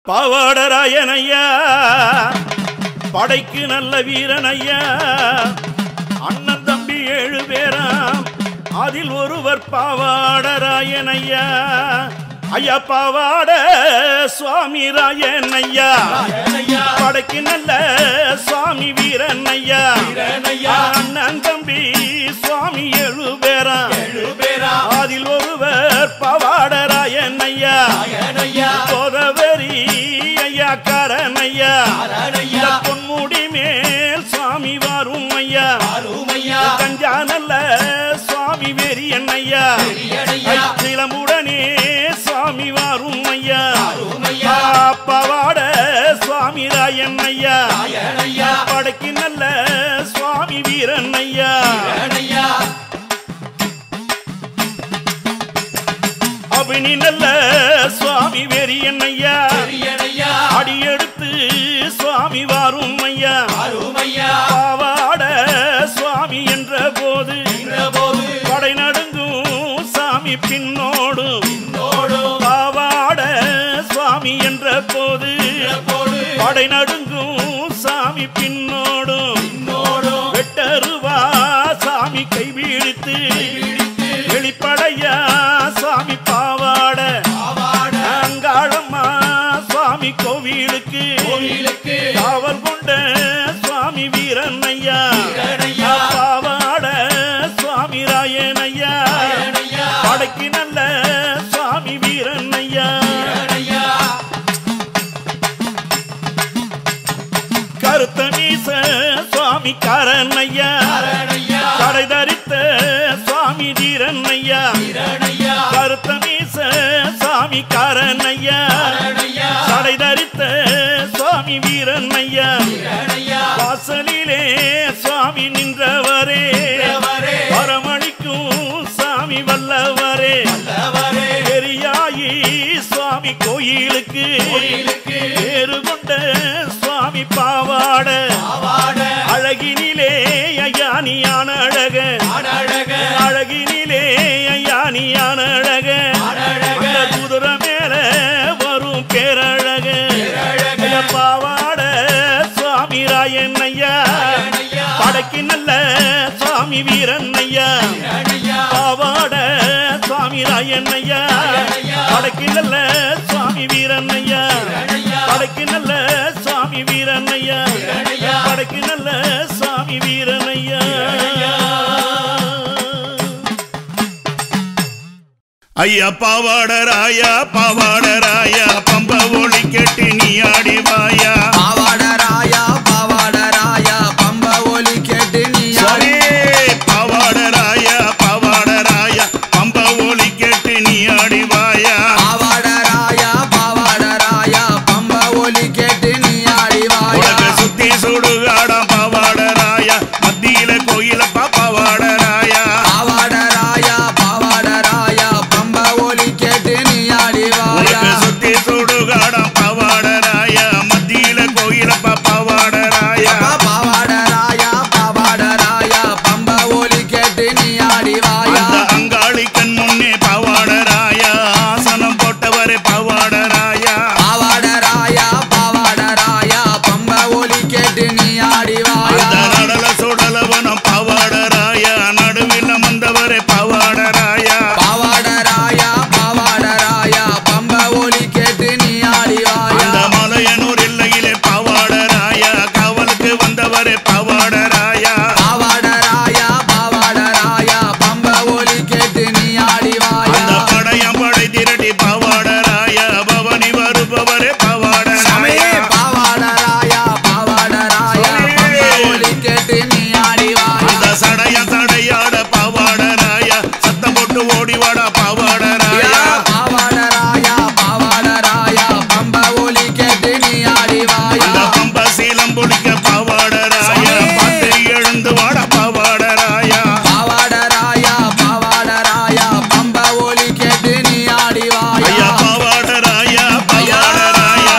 பாவாடராயன் ஐயா படைக்கு நல்ல வீரன் ஐயா அண்ணன் தம்பி ஏழு பேராம் அதில் ஒருவர் பாவாடராயன் ஐயா ஐயா பாவாட சுவாமி ராயன் ஐயா படைக்கு நல்ல சுவாமி வீரன் ஐயா அண்ணன் தம்பி சுவாமி ஏழு பேராம் அதில் ஒருவர் பவாடராயன் ஐயா கோதவரி ஐயா காரன் ஐயா இந்த பொன்முடி மேல் சுவாமி வரும் ஐயா கஞ்சா நல்ல சுவாமி வெறியன் ஐயா சிலமுடனே சுவாமி வரும் ஐயா பவாட சுவாமி ராயன் ஐயா படைக்கு நல்ல சுவாமி வீரன் ஐயா அபினி நல்ல சுவாமி வெறியன் ஐயா அடியெடுத்து சுவாமி வாரும் ஐயா பாவாட சுவாமி என்ற போது படை நடுங்கும் சாமி பின்னோடும் பாவாட சுவாமி என்ற போது படை நடுங்கும் சாமி பின்னோடும் வெட்டருவா சாமி கைவிழித்து வெளிப்படையா சாமி பாவாட அங்காளம்மா சுவாமி கோவிலுக்கு காவல் கொண்ட சுவாமி வீரன் ஐயா பாவாட சுவாமி ராயன் ஐயா படைக்கு நல்ல சுவாமி வீரன் ஐயா கருத்த மீச சுவாமி காரன் ஐயா கடை தரித்த சுவாமி தீரன் ஐயா கருத்த மீச சுவாமி காரன் ஐயா கடை தரித்த சுவாமி வீரன் ஐயா வாசலிலே சுவாமி நின்றவரே வரமணிக்கும் சாமி வல்லவரே பெரியாயி சுவாமி கோயிலுக்கு பேரு கொண்ட சுவாமி பாவாட அழகினிலே ஐயானியான அழக அழகினிலே ஐயானியான அழக அந்த குதிரை மேல வரும் பேரழக பாவாட சுவாமி ராயன் ஐயா படைக்கு நல்ல சுவாமி வீரன் ஐயா பாவாட சுவாமி ராயன் ஐயா படைக்கு நல்ல சுவாமி வீரன் ஐயா படைக்கு நல்ல சுவாமி வீரன் ஐயா படைக்கு நல்ல சுவாமி வீரன் ஐயா ஐயா பாவாடராயா பாவாடராயா பம்ப ஒளி கெட்டி நீ ஆடி வாயா பாவாடராயா பாவாடராயா பம்ப ஒலி கேட்டு நீ சுவாமி பாவாடராயா பாவாடராயா பம்ப ஒளி கெட்டி நீ ஆடி வாயா பாவாடராயா பாவாடராயா பம்ப ஒலி கேட்டு நீ ஆடிவாயா உலக சுத்தி சுடுகாடாம் பாவாடராயா மத்தியில கோயிலப்பா பாவாடராயா பாவாடராயா பாவாடராயா பம்ப ஒலி கேட்டு நீ ஆடிவாயா உலக சுத்தி சுடுகாடாம் பாவாடராயா மத்தியில கோயிலப்பா பாவாடராயா பாவாடராயா பாவாடராயா பம்ப ஒலி கேட்டு நீ ஆடிவாயா அந்த அங்காளி கண் முன்னே பாவாடராயா ஆசனம் போட்டவரே பாவாடராயா பாவாடராயா பாவாடராயா பம்ப ஒலி கேட்டு நீ ஆடிவாயா அந்த நடல சுடலவனம் பாவாடராயா நடுவில் அமர்ந்தவரே பாவாடராயா பாவாடராயா பாவாடராயா பம்ப ஒலி கேட்டு நீ ஆடிவாயா அந்த மலையனூர் எல்லையிலே பாவாடராயா காவலுக்கு வந்தவரே பாவாடராயா பாவாடராயா பாவாடராயா பம்ப ஒலி கேட்டு நீ ஆடிவாயா அந்த படையம் படை திரட்டி பாவாடராயா பவனி வருபவரே சமயே பாவாடராயா பாவாடராயா பாவாடராயா பம்ப ஒலி கேட்டு நீ ஆடிவாயா அந்த சடைய சடையாட பாவாடராயா சத்தம் போட்டு ஓடி வாடா பாவாடராயா பாவாடராயா பாவாடராயா பம்ப ஒலி கேட்டு நீ ஆடிவாயா அந்த பம்ப சீலம் பிடிக்க பாவாடராயா பார்த்து எழுந்து வாடா பாவாடராயா பாவாடராயா பாவாடராயா பம்ப ஒலி கேட்டு நீ ஐயா ஆடிவாயா பாவாடராயா பாவாடராயா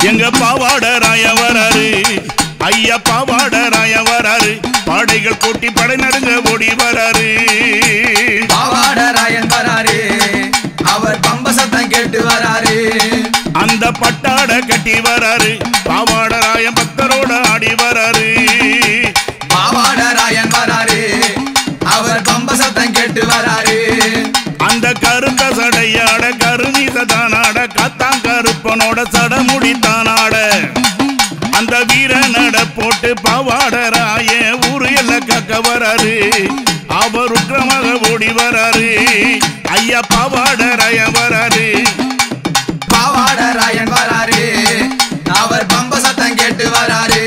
எங்க பாவாடராய வராரு ஐயா பாவாடராய வராரு பாடைகள் கூட்டி படை நடுங்க ஓடி வராரு பாவாடராயன் வராரு அவர் பம்ப சத்தம் கேட்டு வராரு அந்த பட்டாட கட்டி வராரு பாவாடராய பக்தரோட ஆடி வராரு பாவாடராயன் வராரு அவர் பம்ப சத்தம் கேட்டு வராரு அந்த கருத்த சடையாட கருநீச தானாட காத்தான் கருப்பனோட சடமுடி தானாட அந்த வீர நட போட்டு பாவாடராய ஊரு எல்லாம் கக்க வராரு அவர் உக்கிரமாக ஓடி வராரு ஐயா பாவாடராய வராரு பாவாடராயன் வராரு அவர் பம்ப சத்தம் கேட்டு வராரு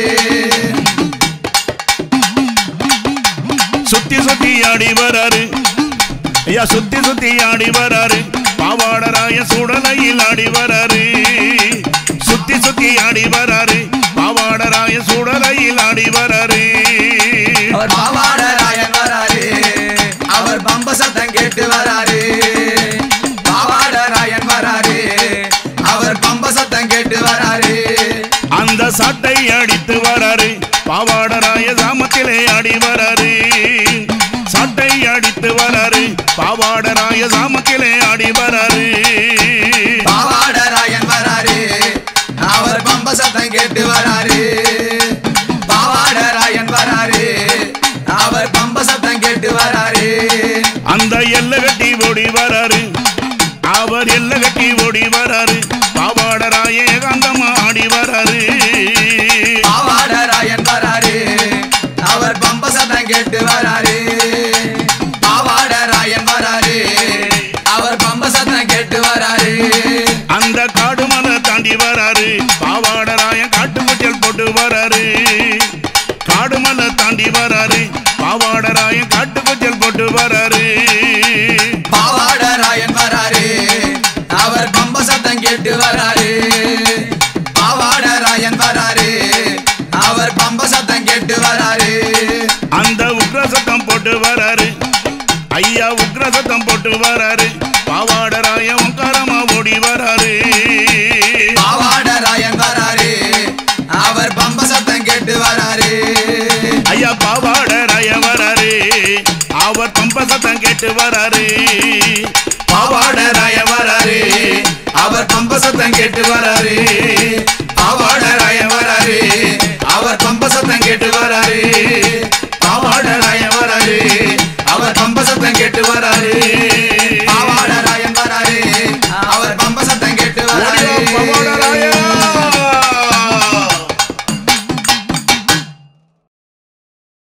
சுத்தி சுத்தி ஆடி வராரு ஐயா சுத்தி சுத்தி ஆடி வராரு பாவாடராய சுடலையில் ஆடி வராரு சுத்தி சுத்தி ஆடி வராரு பாவாடராய சுடலையில் ஆடி வராரு அவர் பாவாடராயன் வராரு அவர் பம்ப சத்தம் கேட்டு வராரு பாவாடராயன் வராரு அவர் பம்ப சத்தம் கேட்டு வராரு அந்த சாட்டை அடித்து வராரு பாவாடராய சாமத்திலே ஆடி வராரு சாட்டை அடித்து வராரு பாவாடராய சாமத்திலே ஆடி வராரு பாவாடராயன் வராரு அவர் பம்ப சத்தம் கேட்டு வராரு பாவாடராயன் வராரு அவர் பம்ப சத்தம் கேட்டு வராரு அந்த எல்ல கட்டி ஓடி வராரு அவர் எல்ல கட்டி ஓடி வராரு பாவாடராய ஏகாந்தமா ஆடி வராரு பாவாடராயன் வராரு அவர் பம்ப சத்தம் கேட்டு வராரு பாவாடராயன் வராரு அவர் பம்ப சத்தம் கேட்டு வராரு அந்த காடு மலை தாண்டி வராரு பாவாடராய காட்டு குச்சல் போட்டு வராரு காடு மலை தாண்டி வராரு பாவாடராய காட்டு குச்சல் போட்டு வராரு பாவாடராயன் வராரு அவர் பம்ப சத்தம் கேட்டு வராரு பாவாடராயன் வராரு அவர் பம்ப சத்தம் கேட்டு வராரு அந்த உக்ர சத்தம் போட்டு வராரு ஐயா உக்ர சத்தம் போட்டு வராரு பாவாடராய உங்காரமா ஓடி வராரு பாவாடராயன் வராரு அவர் பம்ப சத்தம் கேட்டு வராரு ஐயா பாவாடராய வராரு அவர் பம்ப சத்தம் கேட்டு வராரு பாவாடராய வராரு அவர் பம்ப சத்தம் கேட்டு வராரு